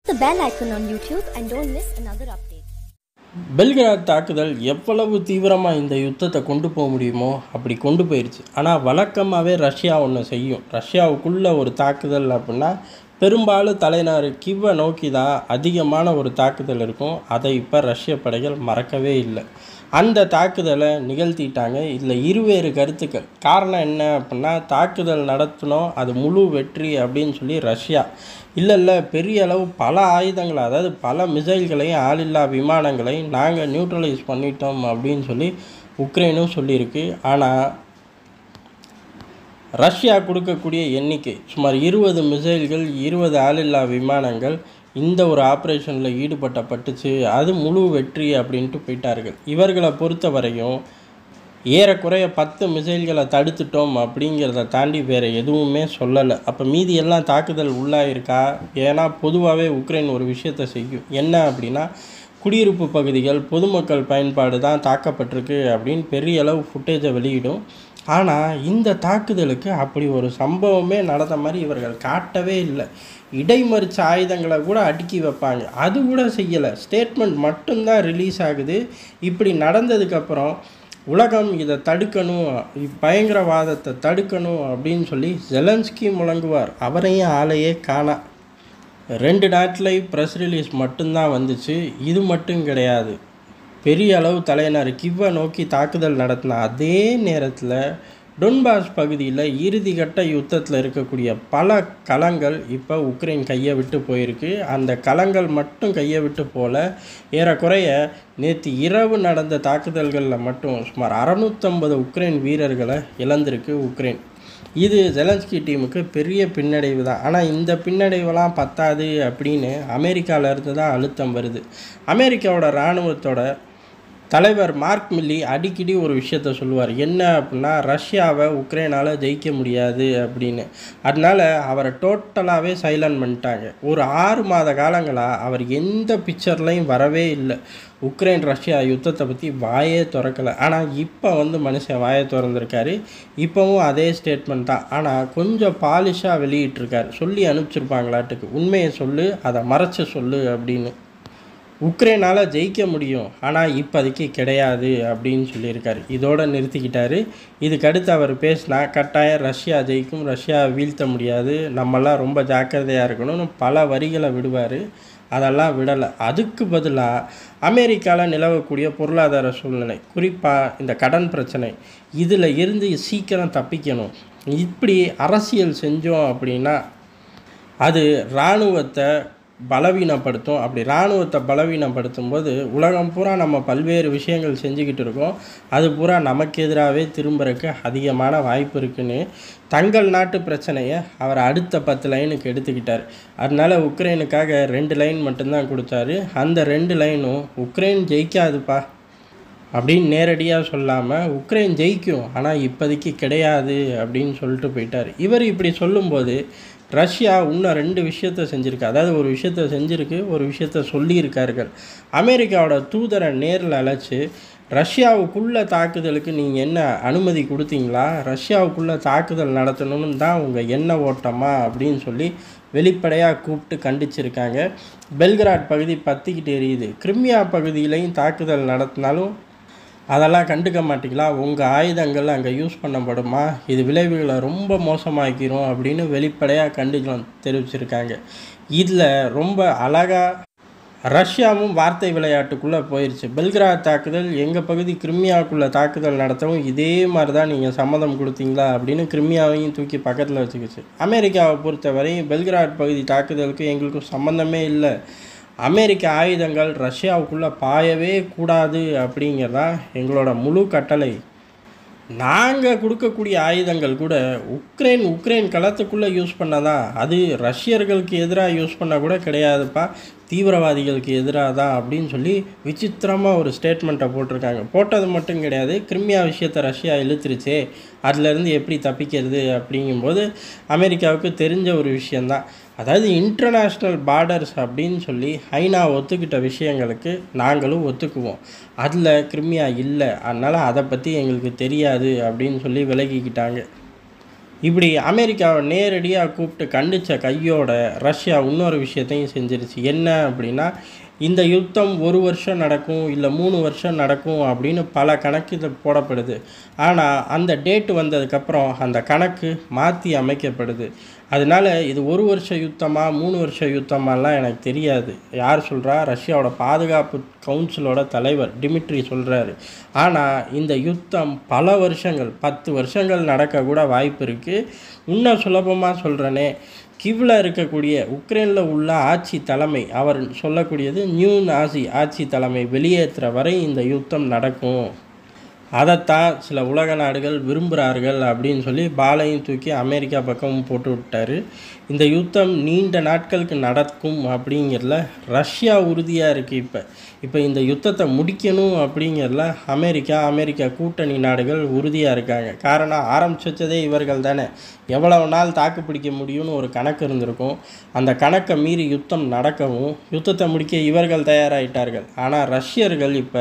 the bell icon on YouTube and don't miss another update. பெல்கிராத் தாக்குதல் எவ்வளவு தீவிரமாக இந்த யுத்தத்தை கொண்டு போக முடியுமோ அப்படி கொண்டு போயிடுச்சு ஆனால் வழக்கமாகவே ரஷ்யா ஒன்று செய்யும் ரஷ்யாவுக்குள்ள ஒரு தாக்குதல் அப்படின்னா பெரும்பாலும் தலைநகர் கிவ்வை நோக்கி தான் அதிகமான ஒரு தாக்குதல் இருக்கும் அதை இப்போ ரஷ்ய படைகள் மறக்கவே இல்லை அந்த தாக்குதலை நிகழ்த்திட்டாங்க இதில் இருவேறு கருத்துக்கள் காரணம் என்ன அப்படின்னா தாக்குதல் நடத்தணும் அது முழு வெற்றி அப்படின்னு சொல்லி ரஷ்யா இல்லை இல்லை பெரிய அளவு பல ஆயுதங்களை அதாவது பல மிசைல்களையும் ஆளில்லா விமானங்களையும் நாங்கள் நியூட்ரலைஸ் பண்ணிட்டோம் அப்படின்னு சொல்லி உக்ரைனும் சொல்லியிருக்கு ஆனால் ரஷ்யா கொடுக்கக்கூடிய எண்ணிக்கை சுமார் இருபது மிசைல்கள் இருபது ஆளில்லா விமானங்கள் இந்த ஒரு ஆப்ரேஷனில் ஈடுபட்டப்பட்டுச்சு அது முழு வெற்றி அப்படின்ட்டு போயிட்டார்கள் இவர்களை பொறுத்த வரையும் ஏறக்குறைய பத்து மிசைல்களை தடுத்துட்டோம் அப்படிங்கிறத தாண்டி வேறு எதுவுமே சொல்லலை அப்போ மீதி எல்லாம் தாக்குதல் உள்ளாயிருக்கா ஏன்னா பொதுவாகவே உக்ரைன் ஒரு விஷயத்தை செய்யும் என்ன அப்படின்னா குடியிருப்பு பகுதிகள் பொதுமக்கள் பயன்பாடு தான் தாக்கப்பட்டிருக்கு அப்படின்னு பெரிய அளவு ஃபுட்டேஜை வெளியிடும் ஆனால் இந்த தாக்குதலுக்கு அப்படி ஒரு சம்பவமே நடந்த மாதிரி இவர்கள் காட்டவே இல்லை இடைமறிச்ச ஆயுதங்களை கூட அடுக்கி வைப்பாங்க அது கூட செய்யலை ஸ்டேட்மெண்ட் மட்டும்தான் ரிலீஸ் ஆகுது இப்படி நடந்ததுக்கப்புறம் உலகம் இதை தடுக்கணும் பயங்கரவாதத்தை தடுக்கணும் அப்படின்னு சொல்லி ஜெலன்ஸ்கி முழங்குவார் அவரையும் ஆளையே காணா ரெண்டு நாட்டிலையும் ப்ரெஸ் ரிலீஸ் மட்டும்தான் வந்துச்சு இது மட்டும் கிடையாது பெரிய அளவு தலைநர் கிவ்வை நோக்கி தாக்குதல் நடத்தின அதே நேரத்தில் டொன்பாஸ் பகுதியில் இறுதிக்கட்ட யுத்தத்தில் இருக்கக்கூடிய பல களங்கள் இப்போ உக்ரைன் கையை விட்டு போயிருக்கு அந்த களங்கள் மட்டும் கையை விட்டு போல ஏறக்குறைய நேற்று இரவு நடந்த தாக்குதல்களில் மட்டும் சுமார் அறநூற்றம்பது உக்ரைன் வீரர்களை இழந்திருக்கு உக்ரைன் இது ஜெலன்ஸ்கி டீமுக்கு பெரிய பின்னடைவு தான் ஆனால் இந்த பின்னடைவெல்லாம் பத்தாது அப்படின்னு அமெரிக்காவிலேருந்து தான் அழுத்தம் வருது அமெரிக்காவோட இராணுவத்தோட தலைவர் மார்க் மில்லி அடிக்கடி ஒரு விஷயத்த சொல்லுவார் என்ன அப்படின்னா ரஷ்யாவை உக்ரைனால் ஜெயிக்க முடியாது அப்படின்னு அதனால் அவரை டோட்டலாகவே சைலண்ட் பண்ணிட்டாங்க ஒரு ஆறு மாத காலங்களாக அவர் எந்த பிக்சர்லையும் வரவே இல்லை உக்ரைன் ரஷ்யா யுத்தத்தை பற்றி வாயே திறக்கலை ஆனால் இப்போ வந்து மனுஷன் வாயை திறந்துருக்காரு இப்போவும் அதே ஸ்டேட்மெண்ட் தான் ஆனால் கொஞ்சம் பாலிஷாக வெளியிட்டிருக்காரு சொல்லி அனுப்பிச்சிருப்பாங்களாட்டுக்கு உண்மையை சொல்லு அதை மறைச்சு சொல்லு அப்படின்னு உக்ரைனால் ஜெயிக்க முடியும் ஆனால் இப்போதைக்கு கிடையாது அப்படின்னு சொல்லியிருக்காரு இதோட நிறுத்திக்கிட்டாரு இதுக்கடுத்து அவர் பேசினா கட்டாயம் ரஷ்யா ஜெயிக்கும் ரஷ்யா வீழ்த்த முடியாது நம்மெல்லாம் ரொம்ப ஜாக்கிரதையாக இருக்கணும்னு பல வரிகளை விடுவார் அதெல்லாம் விடலை அதுக்கு பதிலாக அமெரிக்காவில் நிலவக்கூடிய பொருளாதார சூழ்நிலை குறிப்பாக இந்த கடன் பிரச்சனை இதில் இருந்து சீக்கிரம் தப்பிக்கணும் இப்படி அரசியல் செஞ்சோம் அப்படின்னா அது இராணுவத்தை பலவீனப்படுத்தும் அப்படி இராணுவத்தை பலவீனப்படுத்தும் போது உலகம் பூரா நம்ம பல்வேறு விஷயங்கள் செஞ்சுக்கிட்டு இருக்கோம் அது பூரா நமக்கு எதிராகவே திரும்புறதுக்கு அதிகமான வாய்ப்பு இருக்குன்னு தங்கள் நாட்டு பிரச்சனையை அவர் அடுத்த பத்து லைனுக்கு எடுத்துக்கிட்டார் அதனால உக்ரைனுக்காக ரெண்டு லைன் மட்டும்தான் கொடுத்தாரு அந்த ரெண்டு லைனும் உக்ரைன் ஜெயிக்காதுப்பா அப்படின்னு நேரடியாக சொல்லாமல் உக்ரைன் ஜெயிக்கும் ஆனால் இப்போதைக்கு கிடையாது அப்படின்னு சொல்லிட்டு போயிட்டார் இவர் இப்படி சொல்லும்போது ரஷ்யா இன்னும் ரெண்டு விஷயத்த செஞ்சுருக்கு அதாவது ஒரு விஷயத்த செஞ்சுருக்கு ஒரு விஷயத்த சொல்லியிருக்கார்கள் அமெரிக்காவோட தூதரை நேரில் அழைச்சி ரஷ்யாவுக்குள்ளே தாக்குதலுக்கு நீங்கள் என்ன அனுமதி கொடுத்தீங்களா ரஷ்யாவுக்குள்ளே தாக்குதல் நடத்தணும்னு தான் உங்கள் எண்ண ஓட்டமா அப்படின்னு சொல்லி வெளிப்படையாக கூப்பிட்டு கண்டிச்சிருக்காங்க பெல்கிராட் பகுதி பற்றிக்கிட்டு எரியுது கிரிமியா பகுதியிலையும் தாக்குதல் நடத்தினாலும் அதெல்லாம் கண்டுக்க மாட்டீங்களா உங்கள் ஆயுதங்கள் அங்கே யூஸ் பண்ணப்படுமா இது விளைவுகளை ரொம்ப மோசமாக்கிரும் அப்படின்னு வெளிப்படையாக கண்டிக்கலாம் தெரிவிச்சிருக்காங்க இதில் ரொம்ப அழகாக ரஷ்யாவும் வார்த்தை விளையாட்டுக்குள்ளே போயிடுச்சு பெல்கிராத் தாக்குதல் எங்கள் பகுதி கிரிமியாவுக்குள்ளே தாக்குதல் நடத்தவும் இதே மாதிரி தான் நீங்கள் சம்மதம் கொடுத்தீங்களா அப்படின்னு கிரிமியாவையும் தூக்கி பக்கத்தில் வச்சுக்கிச்சு அமெரிக்காவை பொறுத்தவரை பெல்கிராத் பகுதி தாக்குதலுக்கு எங்களுக்கும் சம்மந்தமே இல்லை அமெரிக்க ஆயுதங்கள் ரஷ்யாவுக்குள்ளே பாயவே கூடாது அப்படிங்கிறதான் எங்களோட முழு கட்டளை நாங்கள் கொடுக்கக்கூடிய ஆயுதங்கள் கூட உக்ரைன் உக்ரைன் களத்துக்குள்ளே யூஸ் பண்ணதான் அது ரஷ்யர்களுக்கு எதிராக யூஸ் பண்ண கூட கிடையாதுப்பா தீவிரவாதிகளுக்கு எதிராக தான் அப்படின்னு சொல்லி விசித்திரமாக ஒரு ஸ்டேட்மெண்ட்டை போட்டிருக்காங்க போட்டது மட்டும் கிடையாது கிரிமியா விஷயத்தை ரஷ்யா இழுத்துருச்சே அதுலேருந்து எப்படி தப்பிக்கிறது அப்படிங்கும்போது அமெரிக்காவுக்கு தெரிஞ்ச ஒரு விஷயந்தான் அதாவது இன்டர்நேஷ்னல் பார்டர்ஸ் அப்படின்னு சொல்லி ஐநா ஒத்துக்கிட்ட விஷயங்களுக்கு நாங்களும் ஒத்துக்குவோம் அதில் கிரிமியா இல்லை அதனால் அதை பற்றி எங்களுக்கு தெரியாது அப்படின்னு சொல்லி விலகிக்கிட்டாங்க இப்படி அமெரிக்காவை நேரடியாக கூப்பிட்டு கண்டித்த கையோட ரஷ்யா இன்னொரு விஷயத்தையும் செஞ்சிருச்சு என்ன அப்படின்னா இந்த யுத்தம் ஒரு வருஷம் நடக்கும் இல்லை மூணு வருஷம் நடக்கும் அப்படின்னு பல கணக்கு இது போடப்படுது ஆனால் அந்த டேட்டு வந்ததுக்கப்புறம் அந்த கணக்கு மாற்றி அமைக்கப்படுது அதனால இது ஒரு வருஷ யுத்தமா மூணு வருஷ யுத்தமாலாம் எனக்கு தெரியாது யார் சொல்கிறா ரஷ்யாவோட பாதுகாப்பு கவுன்சிலோட தலைவர் டிமிட்ரி சொல்கிறாரு ஆனால் இந்த யுத்தம் பல வருஷங்கள் பத்து வருஷங்கள் நடக்க கூட வாய்ப்பு இருக்குது இன்னும் சுலபமாக சொல்கிறேனே கிவ்ல இருக்கக்கூடிய உக்ரைனில் உள்ள ஆட்சி தலைமை அவர் சொல்லக்கூடியது நியூ நாசி ஆட்சி தலைமை வெளியேற்றுற வரை இந்த யுத்தம் நடக்கும் அதைத்தான் சில உலக நாடுகள் விரும்புகிறார்கள் அப்படின்னு சொல்லி பாலையும் தூக்கி அமெரிக்கா பக்கம் போட்டு விட்டாரு இந்த யுத்தம் நீண்ட நாட்களுக்கு நடக்கும் அப்படிங்கிறதுல ரஷ்யா உறுதியாக இருக்குது இப்போ இப்போ இந்த யுத்தத்தை முடிக்கணும் அப்படிங்கிறதுல அமெரிக்கா அமெரிக்கா கூட்டணி நாடுகள் உறுதியாக இருக்காங்க காரணம் ஆரம்பிச்சதே இவர்கள் தானே எவ்வளவு நாள் தாக்கு பிடிக்க முடியும்னு ஒரு கணக்கு இருந்திருக்கும் அந்த கணக்கை மீறி யுத்தம் நடக்கவும் யுத்தத்தை முடிக்க இவர்கள் தயாராகிட்டார்கள் ஆனால் ரஷ்யர்கள் இப்போ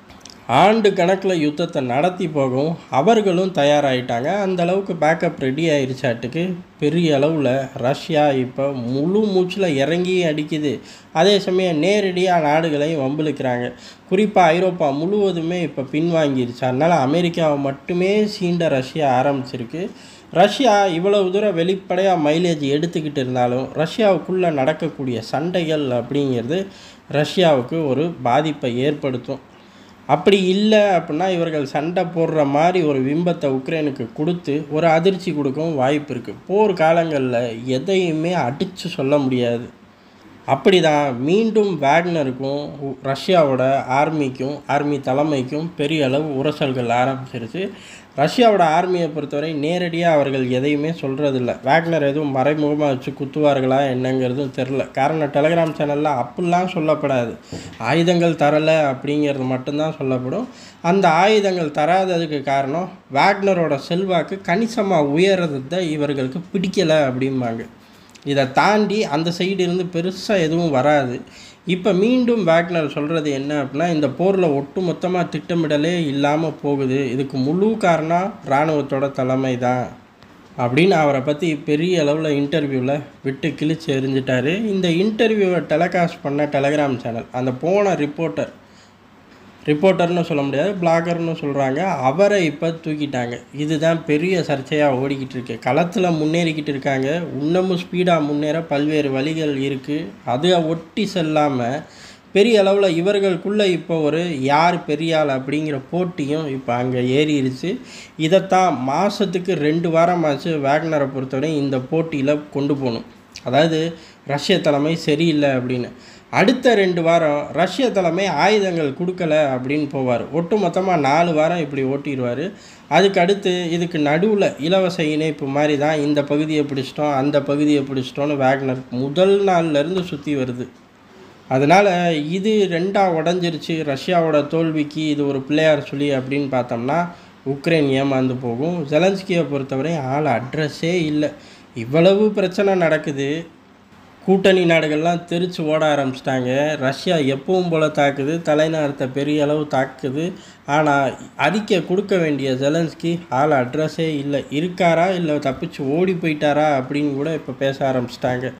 ஆண்டு கணக்கில் யுத்தத்தை நடத்தி போகவும் அவர்களும் தயாராகிட்டாங்க அந்த அளவுக்கு பேக்கப் ரெடி ஆயிருச்சாட்டுக்கு பெரிய அளவில் ரஷ்யா இப்போ முழு மூச்சில் இறங்கி அடிக்குது அதே சமயம் நேரடியாக நாடுகளையும் வம்பிழுக்கிறாங்க குறிப்பாக ஐரோப்பா முழுவதுமே இப்போ பின்வாங்கிருச்சு அதனால் அமெரிக்காவை மட்டுமே சீண்ட ரஷ்யா ஆரம்பிச்சிருக்கு ரஷ்யா இவ்வளவு தூரம் வெளிப்படையாக மைலேஜ் எடுத்துக்கிட்டு இருந்தாலும் ரஷ்யாவுக்குள்ளே நடக்கக்கூடிய சண்டைகள் அப்படிங்கிறது ரஷ்யாவுக்கு ஒரு பாதிப்பை ஏற்படுத்தும் அப்படி இல்லை அப்படின்னா இவர்கள் சண்டை போடுற மாதிரி ஒரு பிம்பத்தை உக்ரைனுக்கு கொடுத்து ஒரு அதிர்ச்சி கொடுக்கவும் வாய்ப்பு இருக்குது போர் காலங்களில் எதையுமே அடித்து சொல்ல முடியாது அப்படி தான் மீண்டும் வேக்னருக்கும் உ- ரஷ்யாவோட ஆர்மிக்கும் ஆர்மி தலைமைக்கும் பெரிய அளவு உரசல்கள் ஆரம்பிச்சிருச்சு ரஷ்யாவோட ஆர்மியை பொறுத்தவரை நேரடியாக அவர்கள் எதையுமே சொல்கிறதில்ல வேக்னர் எதுவும் மறைமுகமாக வச்சு குத்துவார்களா என்னங்கிறதும் தெரில காரணம் டெலகிராம் சேனலில் அப்படிலாம் சொல்லப்படாது ஆயுதங்கள் தரலை அப்படிங்கிறது மட்டும்தான் சொல்லப்படும் அந்த ஆயுதங்கள் தராததுக்கு காரணம் வேக்னரோட செல்வாக்கு கணிசமாக உயர்றதை இவர்களுக்கு பிடிக்கலை அப்படிம்பாங்க இதை தாண்டி அந்த சைடு இருந்து பெருசாக எதுவும் வராது இப்போ மீண்டும் வேக்னர் சொல்கிறது என்ன அப்படின்னா இந்த போரில் ஒட்டு மொத்தமாக திட்டமிடலே இல்லாமல் போகுது இதுக்கு முழு காரணம் இராணுவத்தோட தலைமை தான் அப்படின்னு அவரை பற்றி பெரிய அளவில் இன்டர்வியூவில் விட்டு கிழிச்சு எறிஞ்சிட்டாரு இந்த இன்டர்வியூவை டெலகாஸ்ட் பண்ண டெலகிராம் சேனல் அந்த போன ரிப்போர்ட்டர் ரிப்போர்ட்டர்னு சொல்ல முடியாது பிளாகர்னு சொல்கிறாங்க அவரை இப்போ தூக்கிட்டாங்க இதுதான் பெரிய சர்ச்சையாக ஓடிக்கிட்டு இருக்கு களத்தில் முன்னேறிக்கிட்டு இருக்காங்க இன்னமும் ஸ்பீடாக முன்னேற பல்வேறு வழிகள் இருக்குது அதை ஒட்டி செல்லாமல் பெரிய அளவில் இவர்களுக்குள்ளே இப்போ ஒரு யார் பெரிய ஆள் அப்படிங்கிற போட்டியும் இப்போ அங்கே ஏறிடுச்சு இதைத்தான் மாதத்துக்கு ரெண்டு வாரமாச்சு வேக்னரை பொறுத்தவரை இந்த போட்டியில் கொண்டு போகணும் அதாவது ரஷ்ய தலைமை சரியில்லை அப்படின்னு அடுத்த ரெண்டு வாரம் ரஷ்ய தலைமை ஆயுதங்கள் கொடுக்கல அப்படின்னு போவார் ஒட்டு மொத்தமாக நாலு வாரம் இப்படி ஓட்டிடுவார் அதுக்கு அடுத்து இதுக்கு நடுவில் இலவச இணைப்பு மாதிரி தான் இந்த பகுதியை பிடிச்சிட்டோம் அந்த பகுதியை பிடிச்சிட்டோன்னு வேக்னர் முதல் நாள்லேருந்து சுற்றி வருது அதனால் இது ரெண்டாக உடஞ்சிருச்சு ரஷ்யாவோட தோல்விக்கு இது ஒரு பிள்ளையார் சொல்லி அப்படின்னு பார்த்தோம்னா உக்ரைன் ஏமாந்து போகும் ஜெலன்ஸ்கியை பொறுத்தவரை ஆள் அட்ரஸே இல்லை இவ்வளவு பிரச்சனை நடக்குது கூட்டணி நாடுகள்லாம் தெரிச்சு ஓட ஆரம்பிச்சிட்டாங்க ரஷ்யா எப்பவும் போல் தாக்குது தலைநகரத்தை பெரிய அளவு தாக்குது ஆனால் அறிக்கை கொடுக்க வேண்டிய ஜெலன்ஸ்கி ஆள் அட்ரஸே இல்லை இருக்காரா இல்லை தப்பிச்சு ஓடி போயிட்டாரா அப்படின்னு கூட இப்போ பேச ஆரம்பிச்சிட்டாங்க